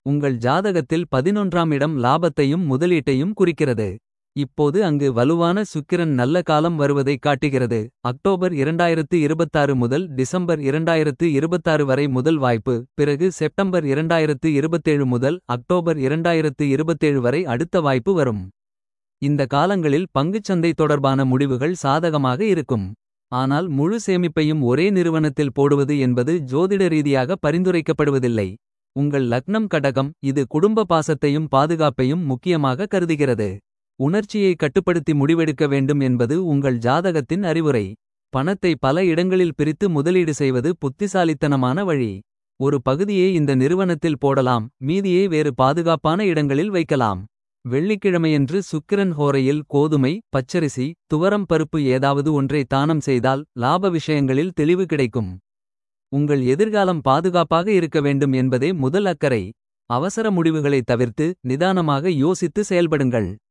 உங்கள் ஜாதகத்தில் பதினொன்றாம் இடம் லாபத்தையும் முதலீட்டையும் குறிக்கிறது. இப்போது அங்கு வலுவான சுக்கிரன் நல்ல காலம் வருவதைக் காட்டுகிறது. அக்டோபர் 2026 முதல் டிசம்பர் 2026 வரை முதல் வாய்ப்பு. பிறகு செப்டம்பர் 2027 முதல் அக்டோபர் 2027 வரை அடுத்த வாய்ப்பு வரும். இந்த காலங்களில் பங்குச்சந்தை தொடர்பான முடிவுகள் சாதகமாக இருக்கும். ஆனால் முழு சேமிப்பையும் ஒரே நிறுவனத்தில் போடுவது என்பது ஜோதிட ரீதியாக பரிந்துரைக்கப்படுவதில்லை. உங்கள் லக்னம் கடகம் இது குடும்ப பாசத்தையும் பாதுகாப்பையும் முக்கியமாக கருதுகிறது. உணர்ச்சியை கட்டுப்படுத்தி முடிவெடுக்க வேண்டும் என்பது உங்கள் ஜாதகத்தின் அறிவுரை. பணத்தை பல இடங்களில் பிரித்து முதலீடு செய்வது புத்திசாலித்தனமான வழி. ஒரு பகுதியை இந்த நிறுவனத்தில் போடலாம் மீதியை வேறு பாதுகாப்பான இடங்களில் வைக்கலாம். வெள்ளிக்கிழமையன்று சுக்கிரன் ஹோரையில் கோதுமை பச்சரிசி துவரம் பருப்பு ஏதாவது ஒன்றை தானம் செய்தால் லாப விஷயங்களில் தெளிவு கிடைக்கும். உங்கள் எதிர்காலம் பாதுகாப்பாக இருக்க வேண்டும் என்பதே முதல் அக்கறை. அவசர முடிவுகளை தவிர்த்து நிதானமாக யோசித்து செயல்படுங்கள்.